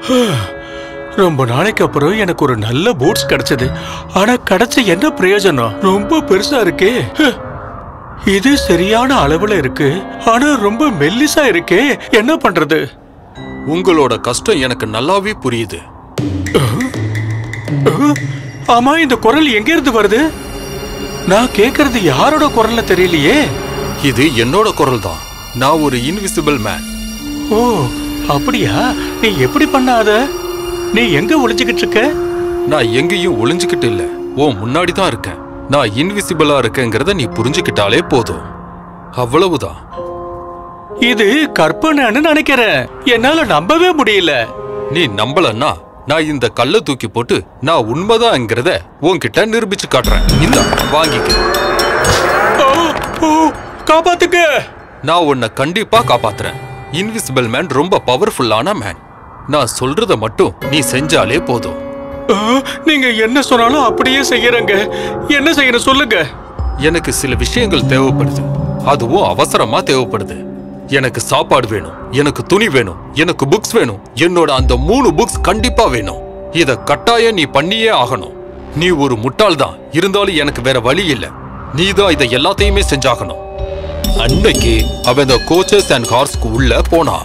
ரொம்ப நாளைக்கு அப்புறம் எனக்கு ஒரு நல்ல பூட்ஸ் கிடைச்சது ஆனா கிடைச்ச என்ன பிரயோஜனம் ரொம்ப பெருசா இருக்கே ஹ். இது சரியான அளவுல இருக்கு ஆனா ரொம்ப மெல்லிசா இருக்கே என்ன பண்றது உங்களோட கஷ்டம் எனக்கு நல்லாவே புரியுது அஹ், ஆமா இந்த குரல் எங்க இருந்து வருது நான் கேக்குறது யாரோட குரல்ல தெரியலையே இது என்னோட குரல் தான் நான் ஒரு இன்விசிபிள் மேன் ஓ அப்படியா நீ எப்படி பண்ண அத நீ எங்க ஒளிஞ்சுக்கிட்டு இருக்க நான் எங்கேயும் ஒளிஞ்சுக்கிட்டு இல்ல உன் முன்னாடி தான் இருக்கேன் நான் இன்விசிபிளா இருக்கேங்கிறத நீ புரிஞ்சுக்கிட்டாலே போதும் அவ்வளவுதான் இது கற்பனைன்னு நினைக்கிறேன் என்னால நம்பவே முடியல நீ நம்பலன்னா நான் இந்த கல்லை தூக்கி போட்டு நான் உண்மைதான்ங்கிறத உன்கிட்ட நிரூபிச்சு காட்டுறேன் இந்த வாங்கிக்க ஓ, ஓ, காப்பாத்துக்க நான் உன்னை கண்டிப்பா காப்பாத்துறேன் இன்விசிபிள் மேன் ரொம்ப பவர்ஃபுல்லான மேன் நான் சொல்றத மட்டும் நீ செஞ்சாலே போதும் ஆ, நீங்க என்ன சொன்னாலும் அப்படியே செய்யறங்க என்ன செய்யணும் சொல்லுங்க எனக்கு சில விஷயங்கள் தேவைப்படுது அதுவும் அவசரமா தேவைப்படுது எனக்கு சாப்பாடு வேணும் எனக்கு துணி வேணும் எனக்கு புக்ஸ் வேணும் என்னோட அந்த மூணு புக்ஸ் கண்டிப்பா வேணும் இத கட்டாயம் நீ பண்ணியே ஆகணும் நீ ஒரு முட்டாள் தான் இருந்தாலும் எனக்கு வேற வழி இல்ல நீ தான் இதை எல்லாத்தையுமே செஞ்சாகணும் அன்னைக்கு அவன் இந்த கோச்சஸ் அண்ட் ஹார்ஸ்க்கு உள்ள போனா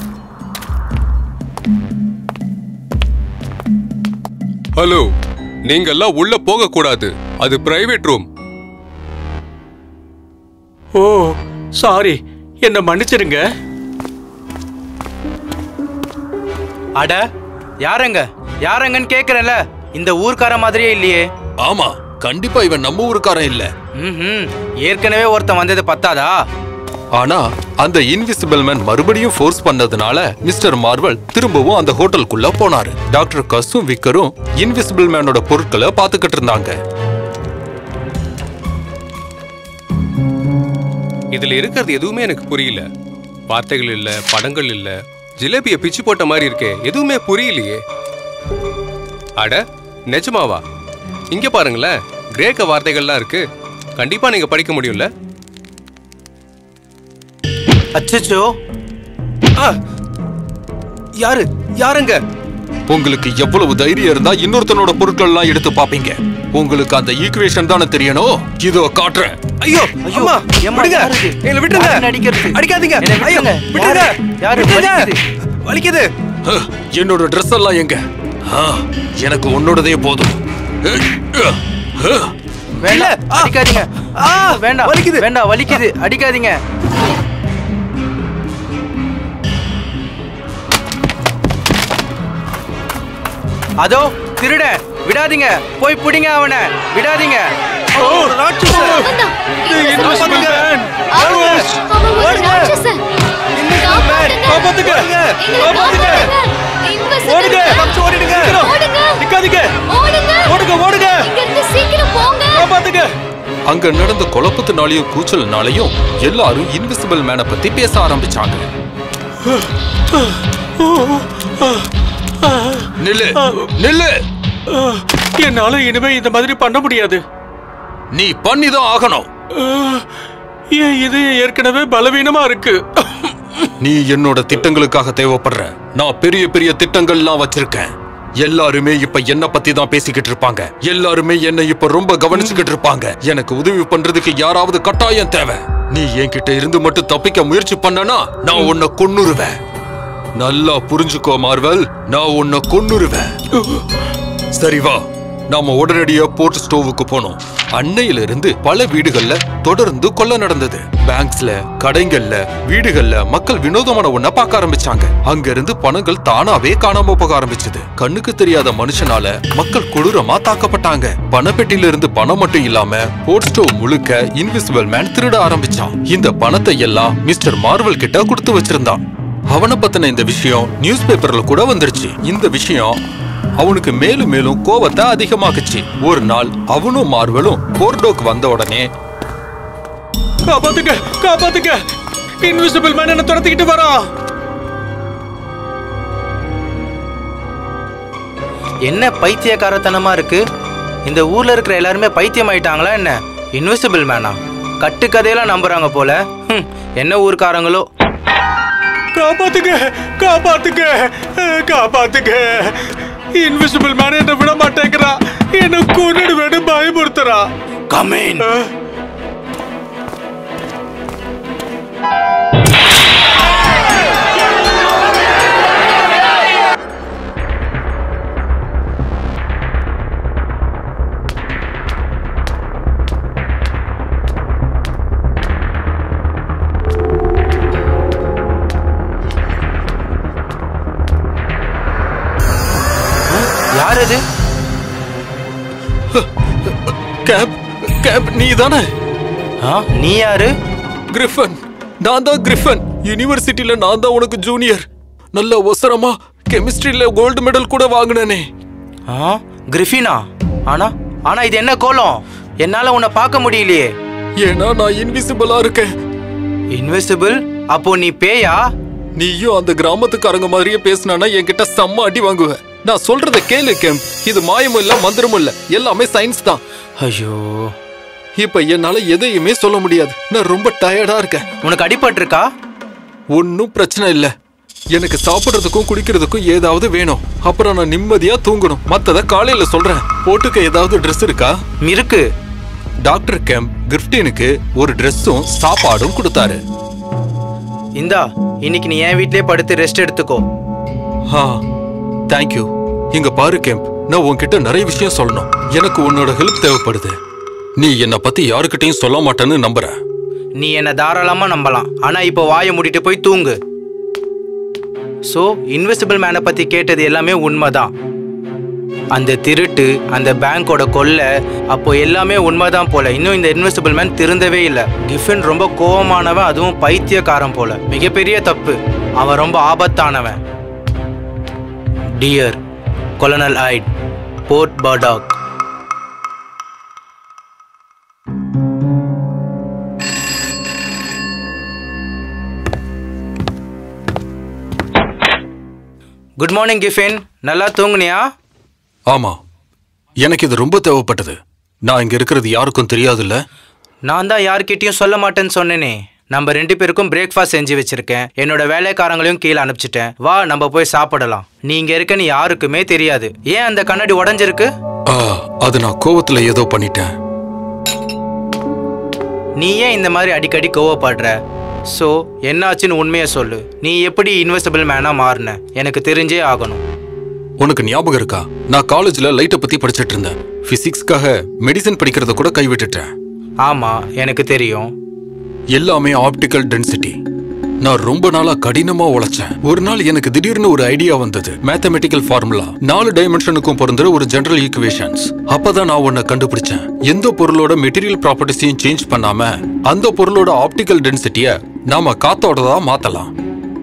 ஹலோ நீங்கெல்லாம் உள்ள போக கூடாது அது பிரைவேட் ரூம் ஓ சாரி என்ன மன்னிச்சிருங்க அட யாரங்க யாரங்கன்னு கேக்குறேன்ல இந்த ஊர்க்கார மாதிரியே இல்லையே ஆமா கண்டிப்பா இவன் நம்ம ஊருக்காரன் இல்ல ம்ஹும். ஏற்கனவே ஒருத்தன் வந்தது பத்தாதா ஆனா அந்த இன்விசிபிள் மேன் மறுபடியும் ஃபோர்ஸ் பண்ணதுனால மிஸ்டர் மார்வல் திரும்பவும் அந்த ஹோட்டலுக்குள்ள போனாரு டாக்டர் கஸும் விக்கரும் இன்விசிபிள் மேனோட பொருட்களை பாத்துக்கிட்டு இருந்தாங்க இதுல இருக்கிறது எதுவுமே எனக்கு புரியல வார்த்தைகள் இல்ல படங்கள் இல்ல ஜிலேபிய பிச்சு போட்ட மாதிரி இருக்கே எதுவுமே புரியலையே அட நிஜமாவா இங்க பாருங்களேன் கிரேக்க வார்த்தைகள்லாம் இருக்கு கண்டிப்பா நீங்க படிக்க முடியும்ல அச்சச்சோ ஆ! யாரு யாருங்க உங்களுக்கு எவ்வளவு தைரியம் இருந்தா இன்னொருத்தனோட பொருட்கள் எல்லாம் எடுத்து பாப்பீங்க உங்களுக்கு அந்த ஈக்குவேஷன் தானே தெரியணும் இதோ காட்டுறேன் ஐயோ ஐயோ, அம்மா ஏம்மா, விடுங்க யாரு இது? எங்களை விட்டுருங்க யாருன்னு அடிக்கிறது? அடிக்காதீங்க என்னை ஐயோ விட்டுருங்க. விட்டுருங்க யாரு? யாரு? விட்டுருங்க. வலிக்குது. வலிக்குது அஹ், என்னோட ட்ரெஸ் எல்லாம் எங்க ஆ, எனக்கு உன்னோடதே போதும் அஹ், அஹ், அஹ். வேண்டாம் இல்ல. ஆ. அடிக்காதீங்க ஆ, வேண்டாம் வலிக்குது. வேண்டாம் வலிக்குது அடிக்காதீங்க அதோ திருட விடாதீங்க போய் பிடிங்க அவனை விடாதீங்க ஓ, ராட்சசன். அவன்தான். the invisible man. அவன் அவன் ஒரு ராட்சசன். காப்பாத்துங்க. காப்பாத்துங்க. எங்களை காப்பாத்துங்க. காப்பாத்துங்க. Invisible ஓடுங்க. man. தப்பிச்சு ஓடிடுங்க. ஓடுங்க. நிக்காதீங்க. ஓடுங்க. ஓடுங்க, ஓடுங்க. இங்கிருந்து சீக்கிரம் போங்க காப்பாத்துங்க அங்க நடந்த குழப்பத்தினாலையும் கூச்சல்னாலையும் எல்லாரும் இன்விசிபிள் மேனை பத்தி பேச ஆரம்பிச்சாங்க நில்லு நில்லு ஆ, என்னால இனிமே இந்த மாதிரி பண்ண முடியாது நீ பண்ணிதான் ஆகணும் ஆ, என் இது ஏற்கனவே பலவீனமா இருக்கு நீ என்னோட திட்டங்களுக்காக தேவைப்படுற நான் பெரிய பெரிய திட்டங்கள்லாம் வச்சிருக்கேன் எல்லாருமே இப்ப என்ன பத்தி தான் பேசிக்கிட்டு இருப்பாங்க எல்லாருமே என்ன இப்ப ரொம்ப கவனிச்சுக்கிட்டு இருப்பாங்க எனக்கு உதவி பண்றதுக்கு யாராவது கட்டாயம் தேவை நீ என்கிட்ட இருந்து மட்டும் தப்பிக்க முயற்சி பண்ணனா நான் உன்னை கொன்னுருவேன் நல்லா புரிஞ்சுக்கோ மார்வல் நான் உன்னை கொன்னுருவேன் சரி வா நாம உடனடியா போர்ட் ஸ்டோவுக்கு போனோம் அன்னையில இருந்து பல வீடுகள்ல தொடர்ந்து கொள்ள நடந்தது பேங்க்ஸ்ல கடைகள்ல வீடுகள்ல மக்கள் வினோதமான ஒண்ண பார்க்க ஆரம்பிச்சாங்க அங்க இருந்து பணங்கள் தானாவே காணாம போக ஆரம்பிச்சது கண்ணுக்கு தெரியாத மனுஷனால மக்கள் கொடூரமா தாக்கப்பட்டாங்க பணப்பெட்டியில இருந்து பணம் மட்டும் இல்லாம போர்ட் ஸ்டோவ் முழுக்க இன்விசிபிள் மேன் திருட ஆரம்பிச்சான் இந்த பணத்தை எல்லாம் மிஸ்டர் மார்வல் கிட்ட கொடுத்து வச்சிருந்தான் அவனை பத்தின இந்த விஷயம் நியூஸ் பேப்பர்ல கூட வந்துருச்சு இந்த விஷயம் அவனுக்கு மேலும் மேலும் கோவத்தை அதிகமாக்குச்சு ஒரு நாள் அவனும் மார்வலும் போர்டோக்கு வந்த உடனே காப்பாத்துங்க காப்பாத்துங்க இன்விசிபிள் மேன் என்ன துரத்திக்கிட்டு வரான் என்ன பைத்தியக்காரத்தனமா இருக்கு இந்த ஊர்ல இருக்கிற எல்லாருமே பைத்தியம் ஆயிட்டாங்களா என்ன இன்விசிபிள் மேனா கட்டுக்கதையெல்லாம் நம்புறாங்க போல ஹம், என்ன ஊர்க்காரங்களோ காப்பாத்துங்க காப்பாத்துங்க காப்பாத்துங்க இன்விசிபிள் மேன் என்ன விட மாட்டேங்கிறா என்ன கொண்டுடு வேணும் பயமுறுத்துறா கமேன் யார் அது கேப் கேப் நீ தானே ஆ, நீ யாரு கிரிஃபன் நான் தான் கிரிஃபன் யுனிவர்சிட்டில நான் தான் உனக்கு ஜூனியர் நல்ல ஒசரமா கெமிஸ்ட்ரியில கோல்டு மெடல் கூட வாங்கினேனே ஆ கிரிஃபினா ஆனா ஆனா இது என்ன கோலம் என்னால உன்னை பார்க்க முடியலையே ஏன்னா நான் இன்விசிபிளா இருக்கேன் இன்விசிபிள் அப்போ நீ பேயா நீயும் அந்த கிராமத்துக்காரங்க மாதிரியே பேசினானா என்கிட்ட செம்ம அடி வாங்குவ நான் சொல்றத கேளு கேம் இது மாயமும் இல்ல மந்திரமும் இல்ல எல்லாமே சயின்ஸ் தான் ஐயோ இப்ப என்னால எதையுமே சொல்ல முடியாது நான் ரொம்ப டயர்டா இருக்கேன் உனக்கு அடிபட்டிருக்கா ஒன்னும் பிரச்சனை இல்ல எனக்கு சாப்பிடுறதுக்கும் குடிக்கிறதுக்கும் ஏதாவது வேணும் அப்புறம் நான் நிம்மதியா தூங்கணும் மத்தத காலையில சொல்றேன் போட்டுக்க ஏதாவது Dress இருக்கா இருக்கு டாக்டர் கேம் கிஃப்டினுக்கு ஒரு Dressம் சாப்பாடும் கொடுத்தாரு இந்தா இன்னைக்கு நீ என் வீட்லயே படுத்து ரெஸ்ட் எடுத்துக்கோ ஆ தேங்க்யூ இங்க பாரு கேம்ப் நான் உன்கிட்ட நிறைய விஷயம் சொல்லணும் எனக்கு உன்னோட ஹெல்ப் தேவைப்படுது நீ என்னை பத்தி யாருக்கிட்டையும் சொல்ல மாட்டேன்னு நம்புறேன் நீ என்ன தாராளமா நம்பலாம் ஆனா இப்போ வாயை மூடிட்டு போய் தூங்கு சோ இன்விசிபிள் மேனை பத்தி கேட்டது எல்லாமே உண்மைதான் அந்த திருட்டு அந்த பேங்கோட கொள்ளை அப்போ எல்லாமே உண்மைதான் போல இன்னும் இந்த இன்விசிபிள் மேன் திருந்தவே இல்லை கிஃபின் ரொம்ப கோவமானவன் அதுவும் பைத்தியக்காரன் போல மிகப்பெரிய தப்பு அவன் ரொம்ப ஆபத்தானவன் dear colonel Adye Port Burdock good morning Griffin நல்லா தூங்குனியா ஆமா எனக்கு இது ரொம்ப தேவைப்பட்டது நான் இங்க இருக்கிறது யாருக்கும் தெரியாதுல்ல நான் தான் யார்கிட்டயும் சொல்ல மாட்டேன்னு சொன்னேனே நம்ம ரெண்டு பேருக்கும் பிரேக்ஃபாஸ்ட் செஞ்சு வச்சிருக்கேன் என்னோட வேலைக்காரங்களையும் கீழே அனுப்பிச்சிட்டேன் வா நம்ம போய் சாப்பிடலாம் நீ இங்க இருக்கன்னு யாருக்குமே தெரியாது ஏன் அந்த கண்ணாடி உடைஞ்சிருக்கு ஆ அது நான் கோவத்துல ஏதோ பண்ணிட்டேன் நீ ஏன் இந்த மாதிரி அடிக்கடி கோவப்படுற ஸோ என்னாச்சுன்னு உண்மையை சொல்லு நீ எப்படி இன்வெஸ்டபிள் மேனா மாறின எனக்கு தெரிஞ்சே ஆகணும் உனக்கு ஞாபகம் இருக்கா நான் காலேஜ்ல லைட்டை பத்தி படிச்சிட்டு இருந்தேன் பிசிக்ஸ்க்காக மெடிசன் படிக்கிறத கூட கைவிட்டுட்டேன் ஆமா எனக்கு தெரியும் எல்லாமே ஆப்டிக்கல் டென்சிட்டி நான் ரொம்ப நாளா கடினமா உழைச்சேன் ஒரு நாள் எனக்கு திடீர்னு ஒரு ஐடியா வந்தது மேத்தமெட்டிக்கல் ஃபார்முலா நாலு டைமென்ஷனுக்கும் பொருந்துற ஒரு ஜெனரல் ஈக்குவேஷன்ஸ் அப்பதான் நான் உன்னை கண்டுபிடிச்சேன் எந்த பொருளோட மெட்டீரியல் ப்ராப்பர்ட்டிஸையும் சேஞ்ச் பண்ணாம அந்த பொருளோட ஆப்டிக்கல் டென்சிட்டிய நாம காத்தோட தான் மாத்தலாம்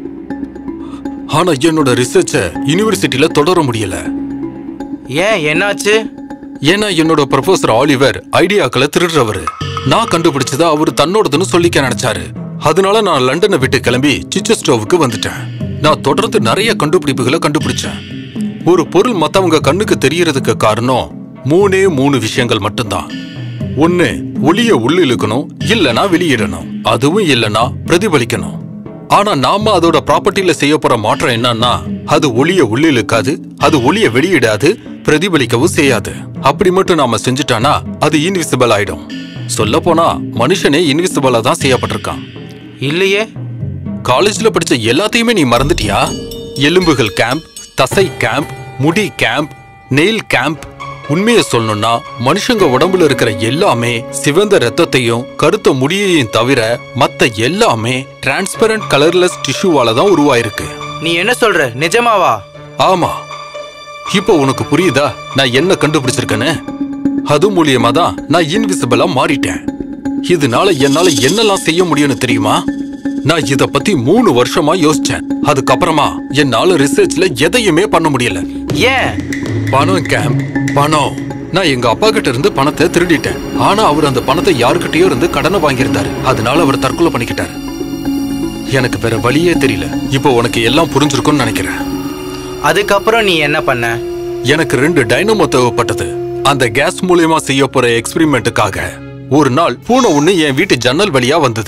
ஆனா என்னோட ரிசர்ச்ச யூனிவர்சிட்டியில தொடர முடியல ஏன் என்னாச்சு ஏன்னா என்னோட ப்ரொஃபசர் ஆலிவர் ஐடியாக்களை திருடுறவரு நான் கண்டுபிடிச்சத அவரு தன்னோடதுன்னு சொல்லிக்க நினைச்சாரு அதனால நான் லண்டனை விட்டு கிளம்பி சிச்சஸ்டோவுக்கு வந்துட்டேன் நான் தொடர்ந்து நிறைய கண்டுபிடிப்புகளை கண்டுபிடிச்சேன் ஒரு பொருள் மத்தவங்க கண்ணுக்கு தெரியறதுக்கு காரணம் மூணே மூணு விஷயங்கள் மட்டும்தான் ஒண்ணு ஒளிய உள்ள இழுக்கணும் இல்லனா வெளியிடணும் அதுவும் இல்லனா பிரதிபலிக்கணும் ஆனா நாம அதோட ப்ராப்பர்ட்டில செய்ய போற மாற்றம் என்னன்னா அது ஒளிய உள்ள இழுக்காது அது ஒளிய வெளியிடாது பிரதிபலிக்கவும் செய்யாது அப்படி மட்டும் நாம செஞ்சுட்டானா அது இன்விசிபிள் ஆயிடும் சொல்ல போனா மனுஷனே இன்விசிபிளா தான் செய்யப்பட்டிருக்கான் இல்லையே காலேஜ்ல படிச்ச எல்லாத்தையுமே நீ மறந்துட்டியா எலும்புகள் கேம்ப் தசை கேம்ப் முடி கேம்ப் நெயில் கேம்ப் உண்மையை சொல்லணும்னா மனுஷங்க உடம்புல இருக்கிற எல்லாமே சிவந்த ரத்தத்தையும் கருத்த முடியையும் தவிர மத்த எல்லாமே டிரான்ஸ்பரண்ட் கலர்லெஸ் டிஷ்யூவால தான் உருவாயிருக்கு நீ என்ன சொல்ற நிஜமாவா ஆமா இப்போ உனக்கு புரியுதா நான் என்ன கண்டுபிடிச்சிருக்கேன்னு அது மூலியமா தான் நான் இன்விசிபிளா மாறிட்டேன் இதனால என்னால என்னெல்லாம் செய்ய முடியும்னு தெரியுமா நான் இத பத்தி மூணு வருஷமா யோசிச்சேன் அதுக்கப்புறமா என்னால ரிசர்ச்ல எதையுமே பண்ண முடியல ஏன் பணம் கேம்ப் பணம் நான் எங்க அப்பா கிட்ட இருந்து பணத்தை திருடிட்டேன் ஆனா அவர் அந்த பணத்தை யாருக்கிட்டயோ இருந்து கடனை வாங்கியிருந்தாரு அதனால அவர் தற்கொலை பண்ணிக்கிட்டாரு எனக்கு வேற வழியே தெரியல இப்போ உனக்கு எல்லாம் புரிஞ்சிருக்கும்னு நினைக்கிறேன் அதுக்கப்புறம் நீ என்ன பண்ண எனக்கு ரெண்டு டைனமோ தேவைப்பட்டது அந்த கேஸ் மூலியமா செய்ய போற எக்ஸ்பெரிமெண்ட்டுக்காக ஒரு நாள் பூனை ஒண்ணு என் வீட்டு ஜன்னல் வழியா வந்தது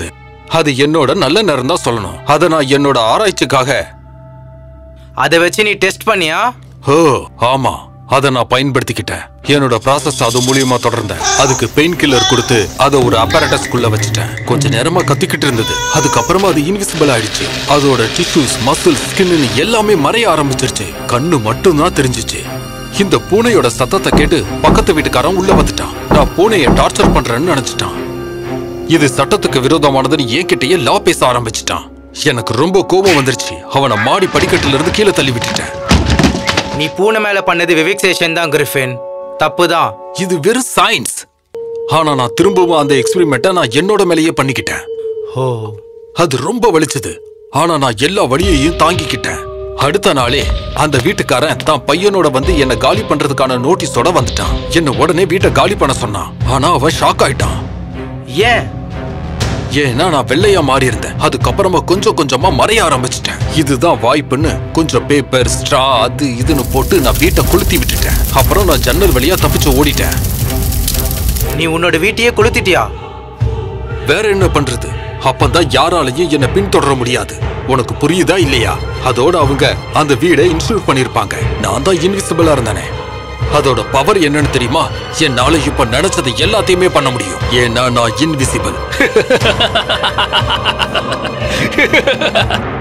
அது என்னோட நல்ல நேரம் தான் சொல்லணும் அதை நான் என்னோட ஆராய்ச்சிக்காக அதை வச்சு நீ டெஸ்ட் பண்ணியா ஓ ஆமா அதை நான் பயன்படுத்திக்கிட்டேன் என்னோட ப்ராசஸ் அது மூலியமா தொடர்ந்தேன் அதுக்கு பெயின் கில்லர் கொடுத்து அதை ஒரு அப்பரட்டஸ்குள்ள வச்சுட்டேன் கொஞ்ச நேரமா கத்திக்கிட்டு இருந்தது அதுக்கப்புறமா அது இன்விசிபிள் ஆயிடுச்சு அதோட டிஷ்யூஸ் மசில் ஸ்கின்னு எல்லாமே மறைய ஆரம்பிச்சிருச்சு கண்ணு மட்டும் தான் தெரிஞ்சிச்சு இந்த பூனையோட சத்தத்தை கேட்டு பக்கத்து வீட்டுக்காரன் உள்ள வந்துட்டான் நான் பூனையை டார்ச்சர் பண்றேன்னு நினைச்சிட்டான் இது சட்டத்துக்கு விரோதமானதுன்னு என்கிட்டயே லா பேச ஆரம்பிச்சிட்டான் எனக்கு ரொம்ப கோபம் வந்துருச்சு அவனை மாடி படிக்கட்டுல இருந்து கீழே தள்ளி விட்டுட்டேன் நீ பூனை மேல பண்ணது விவிக்சேஷன் தான் கிரிஃபின் தப்பு தான் இது வெறும் சயின்ஸ் ஆனா நான் திரும்பவும் அந்த எக்ஸ்பெரிமெண்ட்டை நான் என்னோட மேலேயே பண்ணிக்கிட்டேன் ஓ அது ரொம்ப வலிச்சது ஆனா நான் எல்லா வழியையும் தாங்கிக்கிட்டேன் அடுத்த நாளே அந்த வீட்டுக்காரன் தான் பையனோட வந்து என்ன காலி பண்றதுக்கான நோட்டீஸோட வந்துட்டான் என்ன உடனே வீட்டை காலி பண்ண சொன்னான் ஆனா அவன் ஷாக் ஆயிட்டான் ஏன் ஏன்னா நான் வெள்ளையா மாறி இருந்தேன் அதுக்கப்புறமா கொஞ்சம் கொஞ்சமா மறைய ஆரம்பிச்சிட்டேன் இதுதான் வாய்ப்புன்னு கொஞ்சம் பேப்பர் ஸ்ட்ரா அது இதுன்னு போட்டு நான் வீட்டை கொளுத்தி விட்டுட்டேன் அப்புறம் நான் ஜன்னல் வழியா தப்பிச்சு ஓடிட்டேன் நீ உன்னோட வீட்டையே கொளுத்திட்டியா வேற என்ன பண்றது அப்பதான் யாராலையும் என்ன பின்தொடர முடியாது உனக்கு புரியுதா இல்லையா அதோட அவங்க அந்த வீடை இன்ஸ்டால் பண்ணிருப்பாங்க நான் தான் இன்விசிபிளா இருந்தேனே அதோட பவர் என்னன்னு தெரியுமா என்னால இப்ப நினைச்சது எல்லாத்தையுமே பண்ண முடியும் ஏன்னா நான் இன்விசிபிள்